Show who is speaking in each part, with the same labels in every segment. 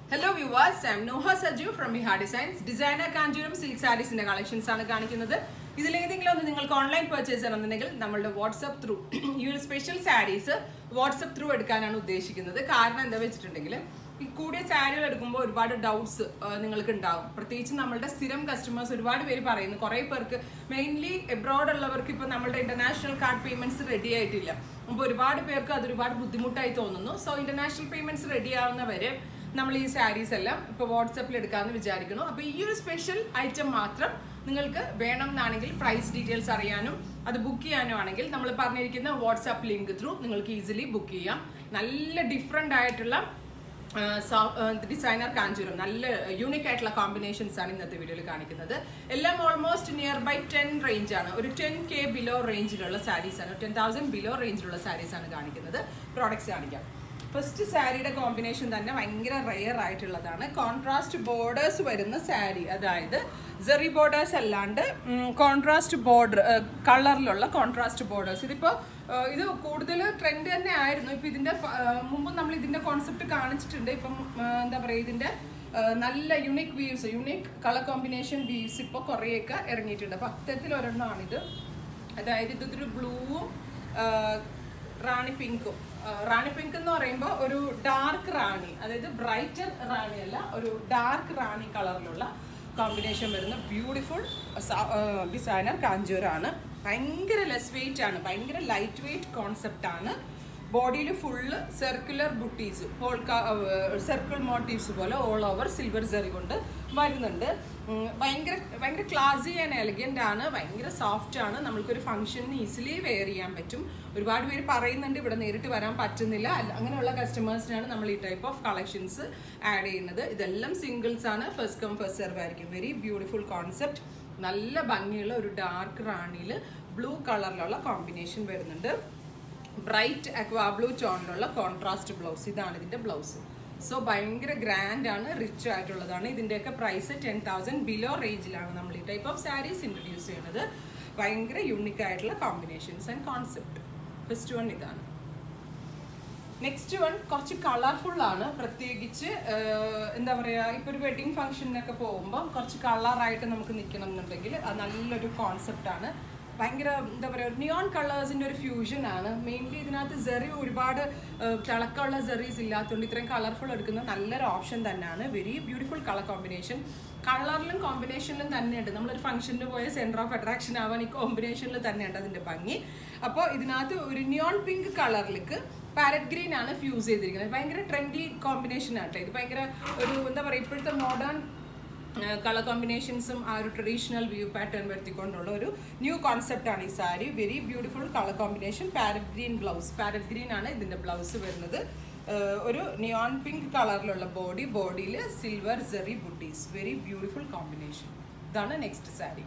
Speaker 1: hello viewers I am Noha Saju from Miha designs designer Kanjeevaram silk സാരീസിന്റെ collections ആണ് കാണിക്കുന്നത് ഇതിലേതെങ്കിലും ഒന്ന് നിങ്ങൾക്ക് ഓൺലൈൻ പർച്ചേസ് ചെയ്യണമെന്നുണ്ടെങ്കിൽ നമ്മളുടെ വാട്സപ്പ് ത്രൂ ഈ ഒരു സ്പെഷ്യൽ സാരീസ് വാട്സപ്പ് ത്രൂ എടുക്കാനാണ് ഉദ്ദേശിക്കുന്നത് കാരണം എന്താ വെച്ചിട്ടുണ്ടെങ്കിൽ ഈ കൂടിയ സാരികൾ എടുക്കുമ്പോൾ ഒരുപാട് ഡൗട്ട്സ് നിങ്ങൾക്ക് ഉണ്ടാവും പ്രത്യേകിച്ച് നമ്മളുടെ സ്ഥിരം കസ്റ്റമേഴ്സ് ഒരുപാട് പേര് പറയുന്നു കുറേ പേർക്ക് മെയിൻലി എബ്രോഡ് ഉള്ളവർക്ക് ഇപ്പോൾ നമ്മളുടെ ഇന്റർനാഷണൽ കാർഡ് പേയ്മെന്റ്സ് റെഡി ആയിട്ടില്ല അപ്പോൾ ഒരുപാട് പേർക്ക് അത് ഒരുപാട് ബുദ്ധിമുട്ടായി തോന്നുന്നു സോ ഇന്റർനാഷണൽ പേയ്മെന്റ്സ് റെഡി ആവുന്നവരെ നമ്മൾ ഈ സാരീസ് എല്ലാം ഇപ്പോൾ വാട്സപ്പിൽ എടുക്കാമെന്ന് വിചാരിക്കുന്നു അപ്പോൾ ഈ ഒരു സ്പെഷ്യൽ ഐറ്റം മാത്രം നിങ്ങൾക്ക് വേണം എന്നാണെങ്കിൽ പ്രൈസ് ഡീറ്റെയിൽസ് അറിയാനും അത് ബുക്ക് ചെയ്യാനും ആണെങ്കിൽ നമ്മൾ പറഞ്ഞിരിക്കുന്ന വാട്സാപ്പ് ലിങ്ക് ത്രൂ നിങ്ങൾക്ക് ഈസിലി ബുക്ക് ചെയ്യാം നല്ല ഡിഫറെൻ്റ് ആയിട്ടുള്ള ഡിസൈനർ കാഞ്ചൂരം നല്ല യൂണിക് ആയിട്ടുള്ള കോമ്പിനേഷൻസ് ആണ് ഇന്നത്തെ വീഡിയോയിൽ കാണിക്കുന്നത് എല്ലാം almost near by ten range ആണ് ഒരു ടെൻ കെ ബിലോ റേഞ്ചിലുള്ള സാരീസ് ആണ് ടെൻ തൗസൻഡ് ബിലോ റേഞ്ചിലുള്ള സാരീസ് ആണ് കാണിക്കുന്നത് പ്രോഡക്ട്സ് കാണിക്കാം ഫസ്റ്റ് സാരിയുടെ കോമ്പിനേഷൻ തന്നെ ഭയങ്കര റെയർ ആയിട്ടുള്ളതാണ് കോൺട്രാസ്റ്റ് ബോർഡേഴ്സ് വരുന്ന സാരി അതായത് ജെറി ബോർഡേഴ്സ് അല്ലാണ്ട് കോൺട്രാസ്റ്റ് ബോർഡർ കളറിലുള്ള കോൺട്രാസ്റ്റ് ബോർഡേഴ്സ് ഇതിപ്പോൾ ഇത് കൂടുതൽ ട്രെൻഡ് തന്നെ ആയിരുന്നു ഇപ്പം ഇതിൻ്റെ മുമ്പ് നമ്മൾ ഇതിൻ്റെ കോൺസെപ്റ്റ് കാണിച്ചിട്ടുണ്ട് ഇപ്പം ആ, എന്താ പറയുക ഇതിൻ്റെ ആ, നല്ല unique weaves unique colour combination weaves ഇപ്പോൾ കുറേയൊക്കെ ഇറങ്ങിയിട്ടുണ്ട് അപ്പം അത്തരത്തിൽ ഒരെണ്ണമാണിത് അതായത് ഇതൊരു ബ്ലൂവും റാണി പിങ്കും ആ, റാണി പിങ്ക് എന്ന് പറയുമ്പോൾ ഒരു ഡാർക്ക് റാണി അതായത് ബ്രൈറ്റർ റാണി അല്ല ഒരു ഡാർക്ക് റാണി കളറിലുള്ള കോമ്പിനേഷൻ വരുന്ന ബ്യൂട്ടിഫുൾ ഡിസൈനർ കാഞ്ചൂരാണ് ഭയങ്കര ലെസ് വെയിറ്റ് ആണ് ഭയങ്കര ലൈറ്റ് വെയിറ്റ് കോൺസെപ്റ്റ് ആണ് ബോഡിയിൽ full circular butis whole circle motives പോലെ ഓൾ ഓവർ സിൽവർ സെറി കൊണ്ട് വരുന്നുണ്ട് ഉം, ഭയങ്കര ഭയങ്കര ക്ലാസി ആൻഡ് എലഗൻ്റ് ആണ് ഭയങ്കര സോഫ്റ്റ് ആണ് നമ്മൾക്കൊരു ഫംഗ്ഷന് ഈസിലി വെയർ ചെയ്യാൻ പറ്റും ഒരുപാട് പേര് പറയുന്നുണ്ട് ഇവിടെ നേരിട്ട് വരാൻ പറ്റുന്നില്ല അല്ല അങ്ങനെയുള്ള കസ്റ്റമേഴ്സിനാണ് നമ്മൾ ഈ ടൈപ്പ് ഓഫ് കളക്ഷൻസ് ആഡ് ചെയ്യുന്നത് ഇതെല്ലാം സിംഗിൾസ് ആണ് ഫസ്റ്റ് കം ഫസ്റ്റ് സെർവ് ആയിരിക്കും വെരി ബ്യൂട്ടിഫുൾ കോൺസെപ്റ്റ് നല്ല ഭംഗിയുള്ള ഒരു ഡാർക്ക് റാണിയിൽ ബ്ലൂ കളറിലുള്ള കോമ്പിനേഷൻ വരുന്നുണ്ട് ബ്രൈറ്റ് അക്വാ ബ്ലൂ ടോണിലുള്ള കോൺട്രാസ്റ്റ് ബ്ലൗസ് ഇതാണ് ഇതിന്റെ ബ്ലൗസ് സോ ഭയങ്കര ഗ്രാൻഡ് ആണ് റിച്ച് ആയിട്ടുള്ളതാണ് ഇതിന്റെയൊക്കെ പ്രൈസ് ടെൻ തൗസൻഡ് ബിലോ റേഞ്ചിലാണ് നമ്മൾ ഈ ടൈപ്പ് ഓഫ് സാരീസ് ഇൻട്രൊഡ്യൂസ് ചെയ്യുന്നത് ഭയങ്കര യുണിക് ആയിട്ടുള്ള combinations and concept first one ഇതാണ് നെക്സ്റ്റ് വൺ കുറച്ച് കളർഫുൾ ആണ് പ്രത്യേകിച്ച് ആഹ്, എന്താ പറയുക ഇപ്പോൾ ഒരു വെഡിങ് ഫംഗ്ഷനൊക്കെ പോകുമ്പോൾ കുറച്ച് കളറായിട്ട് നമുക്ക് നിൽക്കണം എന്നുണ്ടെങ്കിൽ അത് നല്ലൊരു കോൺസെപ്റ്റ് ആണ് ഭയങ്കര എന്താ പറയുക നിയോൺ കളേഴ്സിൻ്റെ ഒരു ഫ്യൂഷൻ ആണ് മെയിൻലി ഇതിനകത്ത് സെറി ഒരുപാട് ആഹ്, തിളക്കമുള്ള സെറീസ് ഇല്ലാത്തതുകൊണ്ട് ഇത്രയും കളർഫുൾ എടുക്കുന്ന നല്ലൊരു ഓപ്ഷൻ തന്നെയാണ് വെരി ബ്യൂട്ടിഫുൾ കളർ കോമ്പിനേഷൻ കളറിലും കോമ്പിനേഷനിലും തന്നെയുണ്ട് നമ്മളൊരു ഫംഗ്ഷന് പോയ സെൻറ്റർ ഓഫ് അട്രാക്ഷൻ ആവാൻ ഈ കോമ്പിനേഷനിൽ തന്നെയുണ്ട് അതിൻ്റെ ഭംഗി അപ്പോൾ ഇതിനകത്ത് ഒരു നിയോൺ പിങ്ക് കളറിലേക്ക് പാരറ്റ് ഗ്രീൻ ആണ് ഫ്യൂസ് ചെയ്തിരിക്കുന്നത് ഭയങ്കര ട്രെൻഡി കോമ്പിനേഷൻ ആട്ടെ ഇത് ഭയങ്കര ഒരു എന്താ പറയുക ഇപ്പോഴത്തെ മോഡേൺ കളർ കോമ്പിനേഷൻസും ആ ഒരു ട്രഡീഷണൽ വ്യൂ പാറ്റേൺ വരുത്തിക്കൊണ്ടുള്ള ഒരു ന്യൂ കോൺസെപ്റ്റ് ആണ് ഈ sari very beautiful colour combination parrot green blouse parrot green ആണ് ഇതിന്റെ ബ്ലൗസ് വരുന്നത് ആഹ് ഒരു നിയോൺ പിങ്ക് കളറിലുള്ള ബോഡി ബോഡിയിൽ silver zari butis very beautiful combination ഇതാണ് നെക്സ്റ്റ് സാരി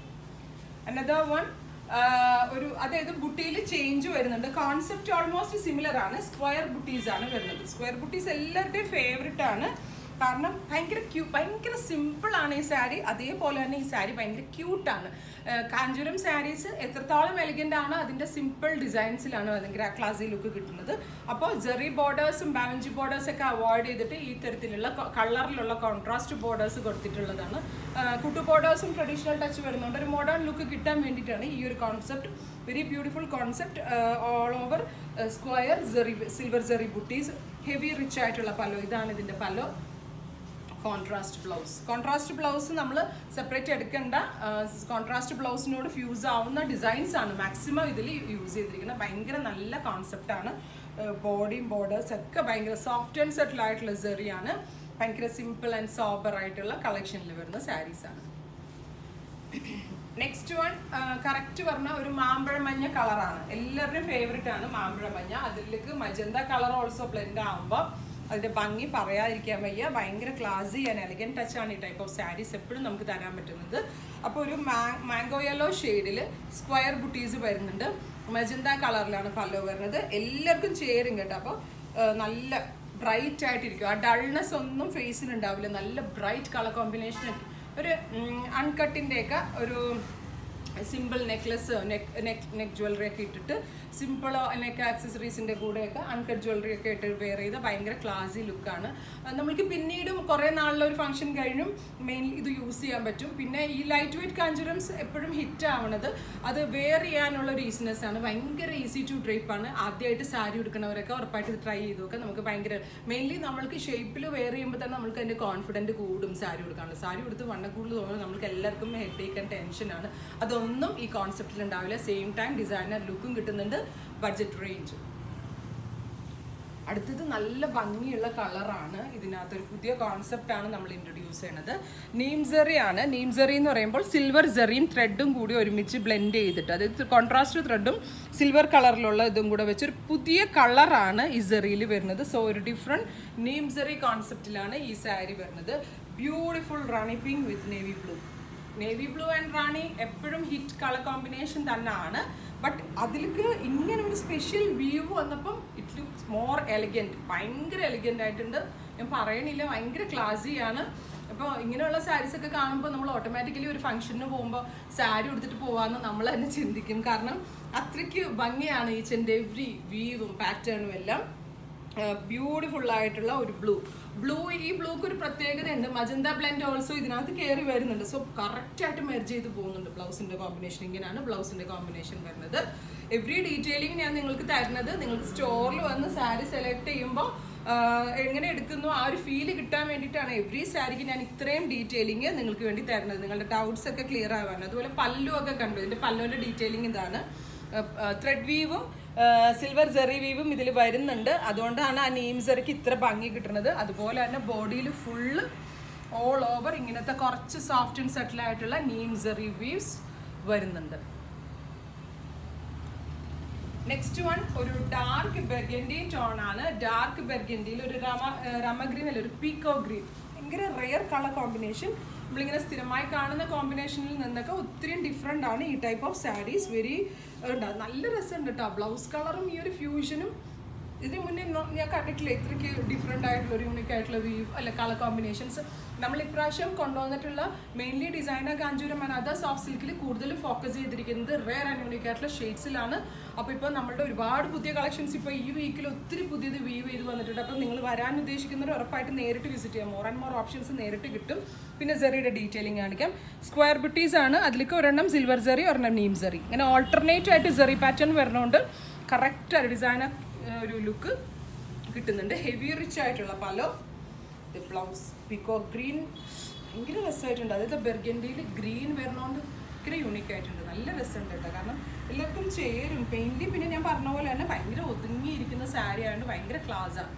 Speaker 1: അനദർ വൺ ഒരു അതായത് ബുട്ടിയിൽ ചേഞ്ച് വരുന്നുണ്ട് കോൺസെപ്റ്റ് ഓൾമോസ്റ്റ് സിമിലർ ആണ് സ്ക്വയർ ബുട്ടീസ് ആണ് വരുന്നത് സ്ക്വയർ ബുട്ടീസ് എല്ലാവരുടെയും ഫേവററ്റ് ആണ് കാരണം ഭയങ്കര ക്യൂ ഭയങ്കര സിമ്പിൾ ആണ് ഈ സാരി അതേപോലെ തന്നെ ഈ സാരി ഭയങ്കര ക്യൂട്ടാണ് കാഞ്ചൂരം സാരീസ് എത്രത്തോളം എലിഗൻ്റ് ആണ് അതിൻ്റെ സിമ്പിൾ ഡിസൈൻസിലാണ് ഭയങ്കര ക്ലാസി ലുക്ക് കിട്ടുന്നത് അപ്പോൾ ജെറി ബോർഡേഴ്സും ബാലൻജി ബോർഡേഴ്സ് ഒക്കെ അവോയ്ഡ് ചെയ്തിട്ട് ഈ തരത്തിലുള്ള കളറിലുള്ള കോൺട്രാസ്റ്റ് ബോർഡേഴ്സ് കൊടുത്തിട്ടുള്ളതാണ് ആ, കുട്ടു ബോർഡേഴ്സും ട്രഡീഷണൽ ടച്ച് വരുന്നുണ്ട് ഒരു മോഡേൺ ലുക്ക് കിട്ടാൻ വേണ്ടിയിട്ടാണ് ഈ ഒരു concept very beautiful concept all over square zari silver zari butis heavy rich ആയിട്ടുള്ള പല്ലോ ഇതാണ് ഇതിൻ്റെ pallu contrast blouse contrast blouse നമ്മൾ സെപ്പറേറ്റ് എടുക്കേണ്ട കോൺട്രാസ്റ്റ് ബ്ലൗസിനോട് ഫ്യൂസ് ആവുന്ന ഡിസൈൻസ് ആണ് മാക്സിമം ഇതിൽ യൂസ് ചെയ്തിരിക്കുന്നത് ഭയങ്കര നല്ല കോൺസെപ്റ്റ് ആണ് ബോഡിയും ബോർഡേഴ്സ് ഒക്കെ ഭയങ്കര സോഫ്റ്റ് ആൻഡ് സെറ്റിൽ ആയിട്ടുള്ള സെറിയാണ് ഭയങ്കര സിമ്പിൾ ആൻഡ് സോബർ ആയിട്ടുള്ള കളക്ഷനിൽ വരുന്ന സാരീസ് ആണ് നെക്സ്റ്റ് വൺ കറക്റ്റ് പറഞ്ഞ ഒരു മാമ്പഴ മഞ്ഞ കളറാണ് എല്ലാവരുടെയും ഫേവറേറ്റ് ആണ് മാമ്പഴ മഞ്ഞ അതിലേക്ക് മജന്ത കളർ ഓൾസോ ബ്ലെൻഡ് ആകുമ്പോൾ അതിന്റെ ഭംഗി പറയാതിരിക്കാൻ വയ്യ ഭയങ്കര ക്ലാസി ആൻഡ് എലഗൻ ടച്ച് ആണ് ഈ ടൈപ്പ് ഓഫ് സാരീസ് എപ്പോഴും നമുക്ക് തരാൻ പറ്റുന്നത് അപ്പോൾ ഒരു മാംഗോ യെല്ലോ ഷെയ്ഡിൽ സ്ക്വയർ ബുട്ടീസ് വരുന്നുണ്ട് മജന്ത കളറിലാണ് പല്ലോ വരുന്നത് എല്ലാവർക്കും ചേരും കേട്ടോ അപ്പോൾ നല്ല ബ്രൈറ്റ് ആയിട്ടിരിക്കും ആ ഡൾനെസ് ഒന്നും ഫേസിന് ഉണ്ടാവില്ല നല്ല ബ്രൈറ്റ് കളർ കോമ്പിനേഷൻ ഒരു അൺകട്ടിൻ്റെ ഒക്കെ ഒരു simple necklace neck neck neck jewellery ഒക്കെ ഇട്ടിട്ട് സിമ്പിൾ നെക്ക് ആക്സസറീസിൻ്റെ കൂടെയൊക്കെ അൺകട്ട് ജ്വല്ലറി ഒക്കെ ഇട്ട് വെയർ ചെയ്ത ഭയങ്കര ക്ലാസി ലുക്കാണ് നമ്മൾക്ക് പിന്നീടും കുറേ നാളിലെ ഒരു ഫംഗ്ഷൻ കഴിഞ്ഞും മെയിൻലി ഇത് യൂസ് ചെയ്യാൻ പറ്റും പിന്നെ ഈ ലൈറ്റ് വെയ്റ്റ് കാഞ്ചുറംസ് എപ്പോഴും ഹിറ്റ് ആവണത് അത് വെയർ ചെയ്യാനുള്ള ഒരു ഈസിനെസ് ആണ് ഭയങ്കര ഈസി ടു ഡ്രേപ്പ് ആണ് ആദ്യമായിട്ട് സാരി എടുക്കുന്നവരൊക്കെ ഉറപ്പായിട്ട് ഇത് ട്രൈ ചെയ്ത് നോക്കാം നമുക്ക് ഭയങ്കര മെയിൻലി നമ്മൾക്ക് ഷേപ്പിൽ വെയർ ചെയ്യുമ്പോൾ തന്നെ നമുക്ക് അതിൻ്റെ കോൺഫിഡൻറ്റ് കൂടും സാരി കൊടുക്കാനുള്ള സാരി കൊടുത്ത് വണ്ണക്കൂടുതൽ തോന്നുന്നത് നമുക്ക് എല്ലാവർക്കും ഹെഡ് ഏക്ക് ആൻഡ് ടെൻഷനാണ് അതൊന്നും ഈ കോൺസെപ്റ്റിൽ ഉണ്ടാവില്ല സെയിം ടൈം ഡിസൈനർ ലുക്കും കിട്ടുന്നുണ്ട് ബഡ്ജറ്റ് റേഞ്ചും അടുത്തത് നല്ല ഭംഗിയുള്ള കളറാണ് ഇതിനകത്ത് ഒരു പുതിയ കോൺസെപ്റ്റ് ആണ് നമ്മൾ ഇൻട്രൊഡ്യൂസ് ചെയ്യണത് നീംസെറി ആണ് നീംസെറി എന്ന് പറയുമ്പോൾ സിൽവർ സെറിയും ത്രെഡും കൂടി ഒരുമിച്ച് ബ്ലെൻഡ് ചെയ്തിട്ട് അതായത് കോൺട്രാസ്റ്റ് ത്രെഡും സിൽവർ കളറിലുള്ള ഇതും കൂടെ വെച്ച് ഒരു പുതിയ കളറാണ് ഈ സെറിയിൽ വരുന്നത് സോ ഒരു ഡിഫറെൻറ്റ് നീംസെറി കോൺസെപ്റ്റിലാണ് ഈ സാരി വരുന്നത് beautiful rani pink with navy blue navy blue and rani എപ്പോഴും ഹിറ്റ് കളർ കോമ്പിനേഷൻ തന്നെയാണ് ബട്ട് അതിലേക്ക് ഇങ്ങനെ ഒരു സ്പെഷ്യൽ വ്യൂ വന്നപ്പം ഇറ്റ് ലുക്സ് മോർ എലിഗൻറ്റ് ഭയങ്കര എലിഗൻ്റ് ആയിട്ടുണ്ട് ഞാൻ പറയണില്ല ഭയങ്കര ക്ലാസിയാണ് അപ്പോൾ ഇങ്ങനെയുള്ള സാരീസ് ഒക്കെ കാണുമ്പോൾ നമ്മൾ ഓട്ടോമാറ്റിക്കലി ഒരു ഫംഗ്ഷന് പോകുമ്പോൾ സാരി ഉടുത്തിട്ട് പോകാമെന്ന് നമ്മൾ തന്നെ ചിന്തിക്കും കാരണം അത്രയ്ക്ക് ഭംഗിയാണ് ഈച്ചൻ്റെ എവ്രി വീവും പാറ്റേണും എല്ലാം ബ്യൂട്ടിഫുൾ ആയിട്ടുള്ള ഒരു ബ്ലൂ ബ്ലൂ ഈ ബ്ലൂക്ക് ഒരു പ്രത്യേകതയുണ്ട് മജന്ത ബ്ലെൻഡ് ഓൾസോ ഇതിനകത്ത് കയറി വരുന്നുണ്ട് സോ കറക്റ്റ് ആയിട്ട് മെർജ് ചെയ്ത് പോകുന്നുണ്ട് ബ്ലൗസിന്റെ കോമ്പിനേഷൻ ഇങ്ങനെയാണ് ബ്ലൗസിന്റെ കോമ്പിനേഷൻ വരുന്നത് എവറി ഡീറ്റെയിലിംഗ് ഞാൻ നിങ്ങൾക്ക് തരുന്നത് നിങ്ങൾക്ക് സ്റ്റോറിൽ വന്ന് സാരി സെലക്ട് ചെയ്യുമ്പോൾ എങ്ങനെ എടുക്കുന്നു ആ ഒരു ഫീല് കിട്ടാൻ വേണ്ടിയിട്ടാണ് എവറി സാരിക്ക് ഞാൻ ഇത്രയും ഡീറ്റെയിലിംഗ് നിങ്ങൾക്ക് വേണ്ടി തരുന്നത് നിങ്ങളുടെ ഡൗട്ട്സ് ഒക്കെ ക്ലിയർ ആവാൻ അതുപോലെ പല്ലു ഒക്കെ കണ്ടു ഇതിന്റെ പല്ലുവിന്റെ ഡീറ്റെയിലിംഗ് ഇതാണ് ത്രെഡ് വീവും സിൽവർ ജെറി വീവും ഇതിൽ വരുന്നുണ്ട് അതുകൊണ്ടാണ് ആ നീം ജെറിക്ക് ഇത്ര ഭംഗി കിട്ടുന്നത് അതുപോലെ തന്നെ ബോഡിയിൽ ഫുള്ള് ഓൾ ഓവർ ഇങ്ങനത്തെ കുറച്ച് സോഫ്റ്റ് ആൻഡ് സെറ്റിൽ ആയിട്ടുള്ള നീം ജെറി വീവ്സ് വരുന്നുണ്ട് നെക്സ്റ്റ് വൺ ഒരു ഡാർക്ക് ബെർഗൻഡി ടോൺ ആണ് ഡാർക്ക് ബെർഗൻഡിയിൽ ഒരു രമ രമ ഗ്രീൻ അല്ല ഒരു പീക്കോ ഗ്രീൻ ഭയങ്കര റെയർ കളർ കോമ്പിനേഷൻ നമ്മളിങ്ങനെ സ്ഥിരമായി കാണുന്ന കോമ്പിനേഷനിൽ നിന്നൊക്കെ ഒത്തിരി ഡിഫറെൻ്റ് ആണ് ഈ ടൈപ്പ് ഓഫ് സാരീസ് വെരി ഉണ്ടാവും നല്ല രസമുണ്ട് കേട്ടോ ബ്ലൗസ് കളറും ഈ ഒരു ഫ്യൂഷനും ഇതിന് മുന്നേ നോ- ഞാൻ കണ്ടിട്ടില്ല ഇത്രയ്ക്ക് ഡിഫറെൻ്റ് ആയിട്ടുള്ള ഒരു യൂണിക് ആയിട്ടുള്ള വ്യൂ അല്ല കളർ കോമ്പിനേഷൻസ് നമ്മൾ ഇപ്രാവശ്യം കൊണ്ടുവന്നിട്ടുള്ള mainly designer Kanjeevaram and other soft സിൽക്കിൽ കൂടുതൽ ഫോക്കസ് ചെയ്തിരിക്കുന്നത് റെയർ ആൻഡ് യൂണിക് ആയിട്ടുള്ള ഷെയ്ഡ്സിലാണ് അപ്പോൾ ഇപ്പോൾ നമ്മളുടെ ഒരുപാട് പുതിയ കളക്ഷൻസ് ഇപ്പോൾ ഈ വീക്കിൽ ഒത്തിരി പുതിയത് വീവ് ചെയ്ത് വന്നിട്ടുണ്ട് അപ്പോൾ നിങ്ങൾ വരാൻ ഉദ്ദേശിക്കുന്നവർ ഉറപ്പായിട്ട് നേരിട്ട് വിസിറ്റ് ചെയ്യാം മോർ ആൻഡ് മോർ ഓപ്ഷൻസ് നേരിട്ട് കിട്ടും പിന്നെ സെറിയുടെ ഡീറ്റെയിലിംഗ് കാണിക്കാം സ്ക്വയർ ബുട്ടീസ് ആണ് അതിലേക്ക് ഒരെണ്ണം സിൽവർ സെറി ഒരെണ്ണം നീം സെറി ഇങ്ങനെ ഓൾട്ടർനേറ്റ് ആയിട്ട് സെറി പാറ്റേൺ വരണോണ്ട് കറക്റ്റ് ഡിസൈനർ ഒരു ലുക്ക് കിട്ടുന്നുണ്ട് ഹെവി റിച്ച് ആയിട്ടുള്ള പലോ ബ്ലൗസ് പിക്കോ ഗ്രീൻ ഭയങ്കര രസമായിട്ടുണ്ട് അതായത് ബെർഗൻഡിയിൽ ഗ്രീൻ വരണോണ്ട് ഭയങ്കര യൂണിക് ആയിട്ടുണ്ട് നല്ല രസമുണ്ട് കേട്ടോ കാരണം എല്ലാവർക്കും ചേരും പെയിൻറ് പിന്നെ ഞാൻ പറഞ്ഞ പോലെ തന്നെ ഭയങ്കര ഒതുങ്ങിയിരിക്കുന്ന സാരി ആയതുകൊണ്ട് ഭയങ്കര ക്ലാസ്സാണ്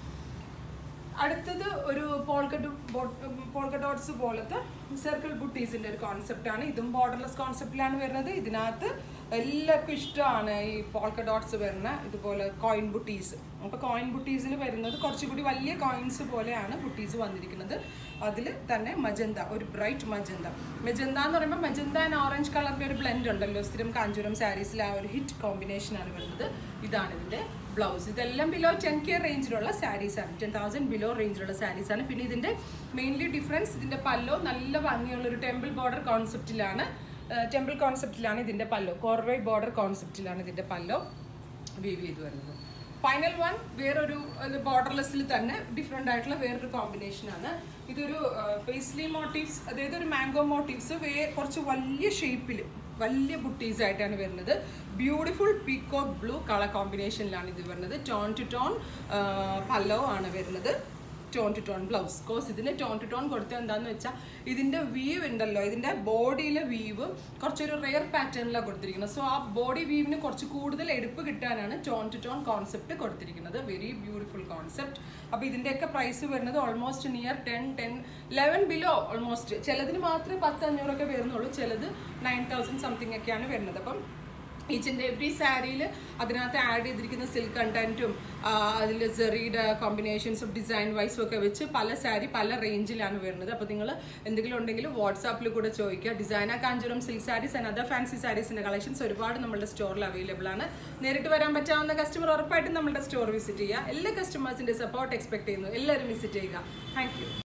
Speaker 1: അടുത്തത് ഒരു പോൾക്കട്ട് പോൾക്ക ഡോട്ട്സ് പോലത്തെ സർക്കിൾ ബുട്ടീസിന്റെ ഒരു കോൺസെപ്റ്റ് ആണ് ഇതും ബോർഡർലെസ് കോൺസെപ്റ്റിലാണ് വരുന്നത് ഇതിനകത്ത് എല്ലാവർക്കും ഇഷ്ടമാണ് ഈ പോൾക്ക ഡോട്ട്സ് വരുന്ന ഇതുപോലെ കോയിൻ ബുട്ടീസ് അപ്പോൾ കോയിൻ ബുട്ടീസിൽ വരുന്നത് കുറച്ചുകൂടി വലിയ കോയിൻസ് പോലെയാണ് ബുട്ടീസ് വന്നിരിക്കുന്നത് അതിൽ തന്നെ മജന്ത ഒരു ബ്രൈറ്റ് മജന്ത മജന്ത എന്ന് പറയുമ്പോൾ മജന്ത ആൻഡ് ഓറഞ്ച് കളറിൻ്റെ ഒരു ബ്ലെൻഡ് ഉണ്ടല്ലോ സ്ഥിരം കാഞ്ചൂരം സാരീസിൽ ആ ഒരു ഹിറ്റ് കോമ്പിനേഷനാണ് വരുന്നത് ഇതാണ് ഇതിൻ്റെ ബ്ലൗസ് ഇതെല്ലാം ബിലോ ടെൻ കെ റേഞ്ചിലുള്ള സാരീസ് ആണ് ടെൻ തൗസൻഡ് ബിലോ റേഞ്ചിലുള്ള സാരീസ് ആണ് പിന്നെ ഇതിന്റെ മെയിൻലി ഡിഫറൻസ് ഇതിന്റെ പല്ലോ നല്ല ഭംഗിയുള്ള ഒരു ടെമ്പിൾ ബോർഡർ കോൺസെപ്റ്റിലാണ് ടെമ്പിൾ കോൺസെപ്റ്റിലാണ് ഇതിന്റെ പല്ലോ കോർവേ ബോർഡർ കോൺസെപ്റ്റിലാണ് ഇതിന്റെ പല്ലോ വീവ് ചെയ്ത് വരുന്നത് ഫൈനൽ വൺ വേറൊരു ബോർഡർലെസ്സിൽ തന്നെ ഡിഫറെൻ്റ് ആയിട്ടുള്ള വേറൊരു കോമ്പിനേഷൻ ആണ് ഇതൊരു പേസ്ലി മോട്ടീവ്സ് അതായത് ഒരു മാംഗോ മോട്ടീവ്സ് വേ കുറച്ച് വലിയ ഷേപ്പിൽ വലിയ ബുട്ടീസ് ആയിട്ടാണ് വരുന്നത് ബ്യൂട്ടിഫുൾ പീക്കോക്ക് ബ്ലൂ കളർ കോമ്പിനേഷനിലാണ് ഇത് വരുന്നത് ടോൺ ടു ടോൺ പല്ലോ ആണ് വരുന്നത് tone to tone blouse course ഇതിന് ടോൺ ടു ടോൺ കൊടുത്തത് എന്താണെന്ന് വെച്ചാൽ ഇതിൻ്റെ വീവ് ഉണ്ടല്ലോ ഇതിൻ്റെ ബോഡിയിലെ വീവ് കുറച്ചൊരു റെയർ പാറ്റേണിലാണ് കൊടുത്തിരിക്കുന്നത് സോ ആ ബോഡി വീവിന് കുറച്ച് കൂടുതൽ എടുപ്പ് കിട്ടാനാണ് ടോൺ ടു ടോൺ കോൺസെപ്റ്റ് കൊടുത്തിരിക്കുന്നത് വെരി ബ്യൂട്ടിഫുൾ കോൺസെപ്റ്റ് അപ്പോൾ ഇതിൻ്റെയൊക്കെ പ്രൈസ് വരുന്നത് almost near ten ten eleven below almost ചിലതിന് മാത്രമേ പത്ത് അഞ്ഞൂറൊക്കെ വരുന്നുള്ളൂ ചിലത് നയൻ തൗസൻഡ് സംതിങ് ഒക്കെയാണ് വരുന്നത് അപ്പം ഈച്ച് ആൻഡ് എവറി സാരിയിൽ അതിനകത്ത് ആഡ് ചെയ്തിരിക്കുന്ന സിൽക്ക് കണ്ടന്റും അതിൽ സെറിയുടെ കോമ്പിനേഷൻസും ഡിസൈൻ വൈസും ഒക്കെ വെച്ച് പല സാരി പല റേഞ്ചിലാണ് വരുന്നത് അപ്പോൾ നിങ്ങൾ എന്തെങ്കിലും ഉണ്ടെങ്കിൽ വാട്സാപ്പിൽ കൂടെ ചോദിക്കുക designer Kanjeevaram silk saris and other fancy സാരീസിൻ്റെ കളക്ഷൻസ് ഒരുപാട് നമ്മുടെ സ്റ്റോറിൽ അവൈലബിൾ ആണ് നേരിട്ട് വരാൻ പറ്റാവുന്ന കസ്റ്റമർ ഉറപ്പായിട്ടും നമ്മുടെ സ്റ്റോർ വിസിറ്റ് ചെയ്യുക എല്ലാ കസ്റ്റമേഴ്സിൻ്റെ സപ്പോർട്ട് എക്സ്പെക്ട് ചെയ്യുന്നു എല്ലാവരും വിസിറ്റ് ചെയ്യുക താങ്ക്